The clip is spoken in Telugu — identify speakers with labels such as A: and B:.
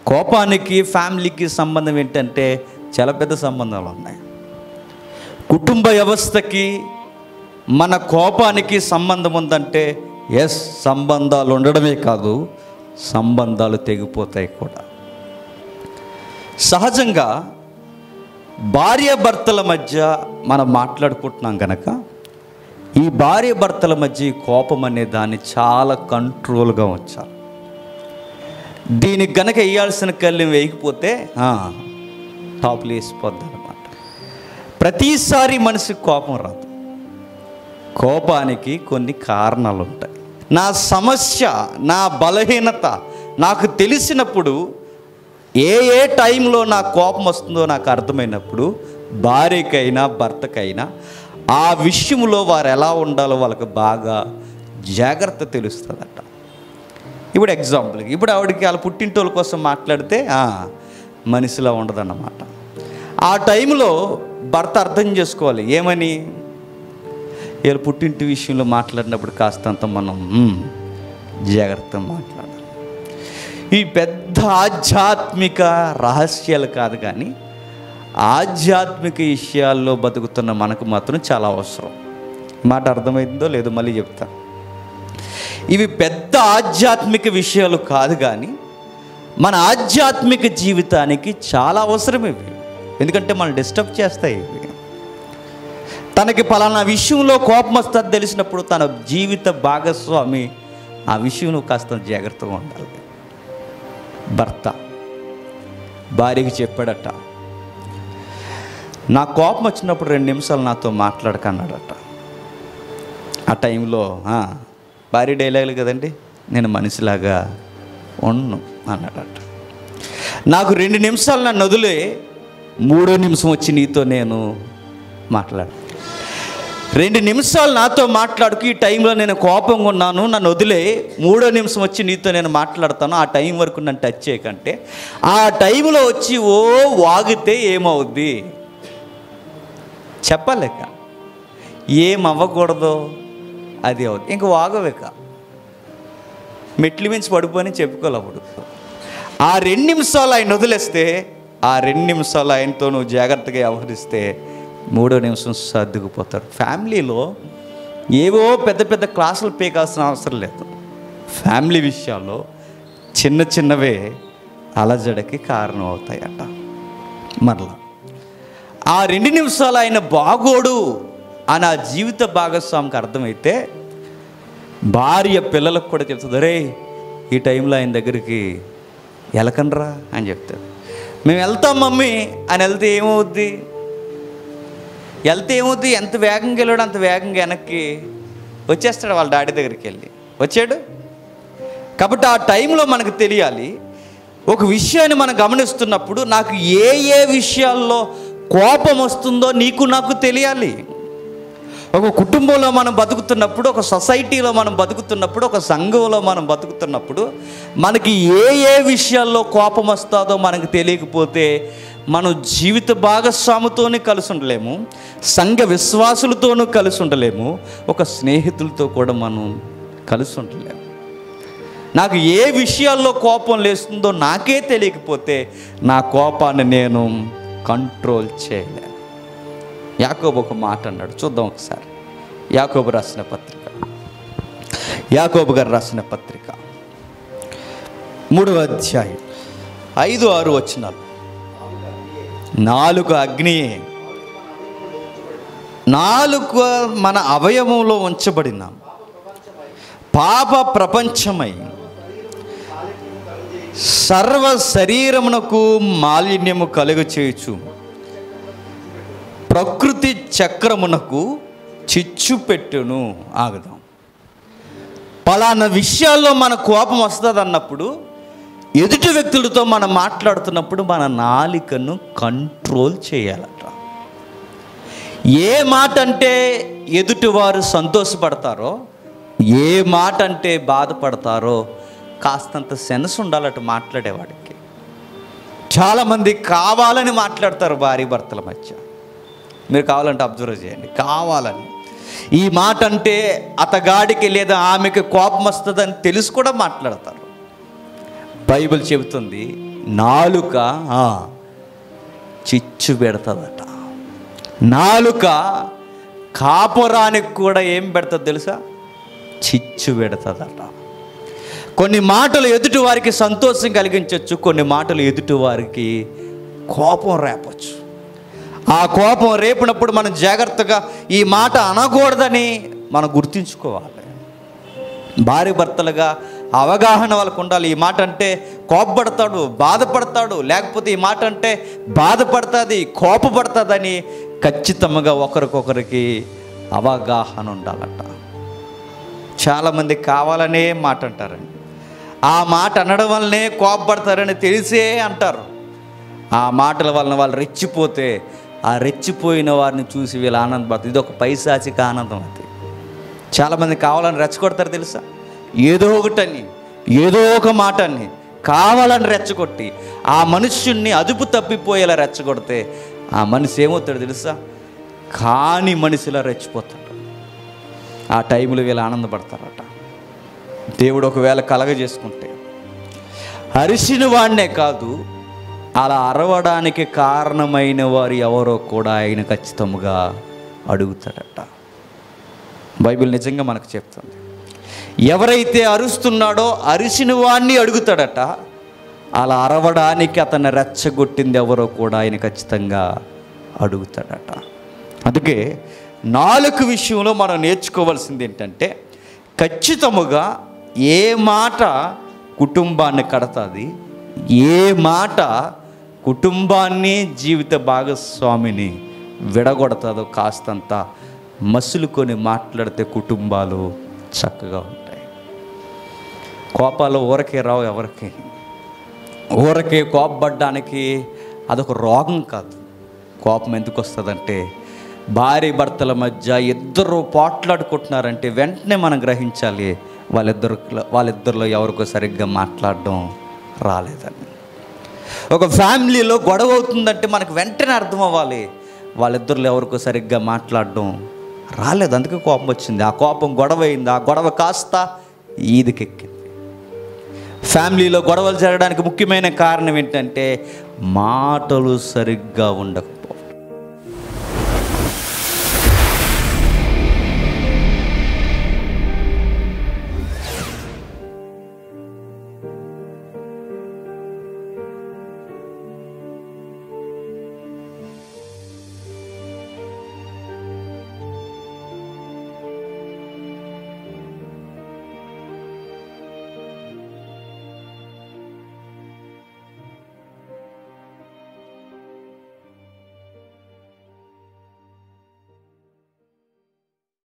A: కోపానికి ఫ్యామిలీకి సంబంధం ఏంటంటే చాలా పెద్ద సంబంధాలు ఉన్నాయి కుటుంబ వ్యవస్థకి మన కోపానికి సంబంధం ఉందంటే ఎస్ సంబంధాలు ఉండడమే కాదు సంబంధాలు తెగిపోతాయి కూడా సహజంగా భార్య భర్తల మధ్య మనం మాట్లాడుకుంటున్నాం కనుక ఈ భార్య భర్తల మధ్య ఈ కోపం అనే దాన్ని చాలా కంట్రోల్గా ఉంచాలి దీనికి గనక వేయాల్సిన కళ్ళెం వేయకపోతే ఆ, టాప్లు వేసిపోద్ది అనమాట ప్రతిసారి మనిషికి కోపం రాదు కోపానికి కొన్ని కారణాలు ఉంటాయి నా సమస్య నా బలహీనత నాకు తెలిసినప్పుడు ఏ ఏ టైంలో నా కోపం వస్తుందో నాకు అర్థమైనప్పుడు భార్యకైనా భర్తకైనా ఆ విషయంలో వారు ఎలా ఉండాలో వాళ్ళకి బాగా జాగ్రత్త తెలుస్తుందట ఇప్పుడు ఎగ్జాంపుల్ ఇప్పుడు ఆవిడకి వాళ్ళ పుట్టింటోళ్ళ కోసం మాట్లాడితే ఆ, మనిషిలా ఉండదన్నమాట ఆ టైంలో భర్త అర్థం చేసుకోవాలి ఏమని వీళ్ళ పుట్టింటి విషయంలో మాట్లాడినప్పుడు కాస్తంత మనం "మ్మ్, జాగ్రత్తగా మాట్లాడాలి ఈ పెద్ద ఆధ్యాత్మిక రహస్యాలు కాదు కానీ ఆధ్యాత్మిక విషయాల్లో బతుకుతున్న మనకు మాత్రం చాలా అవసరం మాట అర్థమైందో లేదో మళ్ళీ చెప్తా ఇవి పెద్ద ఆధ్యాత్మిక విషయాలు కాదు కానీ మన ఆధ్యాత్మిక జీవితానికి చాలా అవసరం ఇవి ఎందుకంటే మనం డిస్టర్బ్ చేస్తాయి ఇవి తనకి పలానా విషయంలో కోపం వస్తుంది తెలిసినప్పుడు తన జీవిత భాగస్వామి ఆ విషయంలో కాస్త జాగ్రత్తగా ఉండాలి భర్త భార్యకి చెప్పాడట నా కోపం వచ్చినప్పుడు రెండు నిమిషాలు నాతో మాట్లాడకన్నాడట ఆ టైంలో "ఆ, భార్య డైలాగులు కదండి నేను మనిషిలాగా ఉన్ను అన్నాడట నాకు రెండు నిమిషాలు నన్ను వదిలే మూడో నిమిషం వచ్చి నీతో నేను మాట్లాడు రెండు నిమిషాలు నాతో మాట్లాడుకు ఈ టైంలో నేను కోపంగా ఉన్నాను నన్ను వదిలే మూడో నిమిషం వచ్చి నీతో నేను మాట్లాడతాను ఆ టైం వరకు నన్ను టచ్ చేయకంటే ఆ టైంలో వచ్చి ఓ వాగితే ఏమవుద్ది చెప్పలేక ఏం అవ్వకూడదో అది అవుద్ది ఇంక వాగవేక మెట్లు మించి పడిపోని చెప్పుకోవాలి అప్పుడు ఆ రెండు నిమిషాలు ఆయన వదిలేస్తే ఆ రెండు నిమిషాలు ఆయనతో నువ్వు జాగ్రత్తగా వ్యవహరిస్తే మూడో నిమిషం సర్దుకుపోతారు ఫ్యామిలీలో ఏవో పెద్ద పెద్ద క్లాసులు పీకాల్సిన అవసరం లేదు ఫ్యామిలీ విషయాల్లో చిన్న చిన్నవే అలజడికి కారణం అవుతాయట మరలా ఆ రెండు నిమిషాలు ఆయన బాగోడు అని ఆ జీవిత భాగస్వామికి అర్థమైతే భార్య పిల్లలకు కూడా చెప్తుంది రే ఈ టైంలో ఆయన దగ్గరికి వెళ్ళకండ్రా అని చెప్తారు మేము వెళ్తాం మమ్మీ అని వెళ్తే ఏమవుద్ది వెళ్తే ఏమవుద్ది ఎంత వేగంగా వెళ్ళాడు అంత వేగంగా వెనక్కి వచ్చేస్తాడు వాళ్ళ డాడీ దగ్గరికి వెళ్ళి వచ్చాడు కాబట్టి ఆ టైంలో మనకు తెలియాలి ఒక విషయాన్ని మనం గమనిస్తున్నప్పుడు నాకు ఏ ఏ విషయాల్లో కోపం వస్తుందో నీకు నాకు తెలియాలి ఒక కుటుంబంలో మనం బతుకుతున్నప్పుడు ఒక సొసైటీలో మనం బతుకుతున్నప్పుడు ఒక సంఘంలో మనం బతుకుతున్నప్పుడు మనకి ఏ ఏ విషయాల్లో కోపం వస్తుందో మనకు తెలియకపోతే మనం జీవిత భాగస్వామితోనే కలిసి ఉండలేము సంఘ విశ్వాసులతోనూ కలిసి ఉండలేము ఒక స్నేహితులతో కూడా మనం కలిసి ఉండలేము నాకు ఏ విషయాల్లో కోపం లేస్తుందో నాకే తెలియకపోతే నా కోపాన్ని నేను కంట్రోల్ చేయలేను యాకోబు ఒక మాట అన్నాడు చూద్దాం ఒకసారి యాకోబు రాసిన పత్రిక యాకోబు గారు రాసిన పత్రిక మూడవ అధ్యాయం ఐదు ఆరు వచనాలు నాలుగు అగ్నియే నాలుగు మన అవయవంలో ఉంచబడిన పాప ప్రపంచమై సర్వ శరీరమునకు మాలిన్యము కలుగు చేయుచు ప్రకృతి చక్రమునకు చిచ్చు పెట్టును ఆగదాం పలానా విషయాల్లో మన కోపం వస్తుంది అన్నప్పుడు ఎదుటి వ్యక్తులతో మనం మాట్లాడుతున్నప్పుడు మన నాలికను కంట్రోల్ చేయాలట ఏ మాట అంటే ఎదుటివారు సంతోషపడతారో ఏ మాట అంటే బాధపడతారో కాస్తంత సెన్స్ ఉండాలట మాట్లాడేవాడికి చాలామంది కావాలని మాట్లాడతారు భార్య భర్తల మధ్య మీరు కావాలంటే అబ్జర్వ్ చేయండి కావాలని ఈ మాట అంటే అతగాడికి లేదా ఆమెకి కోపం వస్తుందని తెలిసి కూడా మాట్లాడతారు బైబిల్ చెబుతుంది నాలుక ఆ, చిచ్చు పెడతదట నాలుక కాపురానికి కూడా ఏం పెడతది తెలుసా చిచ్చు పెడతదట కొన్ని మాటలు ఎదుటి వారికి సంతోషం కలిగించవచ్చు కొన్ని మాటలు ఎదుటి వారికి కోపం రేపచ్చు ఆ కోపం రేపినప్పుడు మనం జాగ్రత్తగా ఈ మాట అనకూడదని మనం గుర్తుంచుకోవాలి భార్య భర్తలుగా అవగాహన వాళ్ళకు ఉండాలి ఈ మాట అంటే కోపపడతాడు బాధపడతాడు లేకపోతే ఈ మాట అంటే బాధపడుతుంది కోపపడుతుందని ఖచ్చితంగా ఒకరికొకరికి అవగాహన ఉండాలట చాలామంది కావాలనే మాట అంటారండి ఆ మాట అనడం వల్లనే కోపపడతారని తెలిసే అంటారు ఆ మాటల వలన వాళ్ళు రెచ్చిపోతే ఆ రెచ్చిపోయిన వారిని చూసి వీళ్ళు ఆనందపడతారు ఇది ఒక పైశాచిక ఆనందం అది చాలామంది కావాలని రెచ్చగొడతారు తెలుసా ఏదో ఒకటని ఏదో ఒక మాటని కావాలని రెచ్చగొట్టి ఆ మనుష్యుణ్ణి అదుపు తప్పిపోయేలా రెచ్చగొడితే ఆ మనిషి ఏమవుతాడు తెలుసా కాని మనిషిలా రెచ్చిపోతాడు ఆ టైంలో వీళ్ళు ఆనందపడతారట దేవుడు ఒకవేళ కలగజేసుకుంటే అరిసిన వాడినే కాదు అలా అరవడానికి కారణమైన వారు ఎవరో కూడా ఆయన ఖచ్చితంగా అడుగుతాడట బైబిల్ నిజంగా మనకు చెప్తుంది ఎవరైతే అరుస్తున్నాడో అరిసిన వాడిని అడుగుతాడట అలా అరవడానికి అతన్ని రెచ్చగొట్టింది ఎవరో కూడా ఆయన ఖచ్చితంగా అడుగుతాడట అందుకే నాలుగు విషయంలో మనం నేర్చుకోవాల్సింది ఏంటంటే ఖచ్చితముగా ఏ మాట కుటుంబాన్ని కడతాది ఏ మాట కుటుంబాన్ని జీవిత భాగస్వామిని విడగొడతాదో కాస్తంత మసులుకొని మాట్లాడితే కుటుంబాలు చక్కగా ఉంటాయి కోపాలు ఊరకే రావు ఎవరికి ఊరకే కోపపడ్డానికి అదొక రోగం కాదు కోపం ఎందుకు వస్తుందంటే భార్య భర్తల మధ్య ఇద్దరు పోట్లాడుకుంటున్నారంటే వెంటనే మనం గ్రహించాలి వాళ్ళిద్దరు వాళ్ళిద్దరిలో ఎవరికో సరిగ్గా మాట్లాడడం రాలేదని ఒక ఫ్యామిలీలో గొడవ అవుతుందంటే మనకు వెంటనే అర్థం అవ్వాలి వాళ్ళిద్దరిలో ఎవరికో సరిగ్గా మాట్లాడడం రాలేదు అందుకే కోపం వచ్చింది ఆ కోపం గొడవ అయింది ఆ గొడవ కాస్త ఈదికెక్కింది ఫ్యామిలీలో గొడవలు జరగడానికి ముఖ్యమైన కారణం ఏంటంటే మాటలు సరిగ్గా ఉండకపోవడం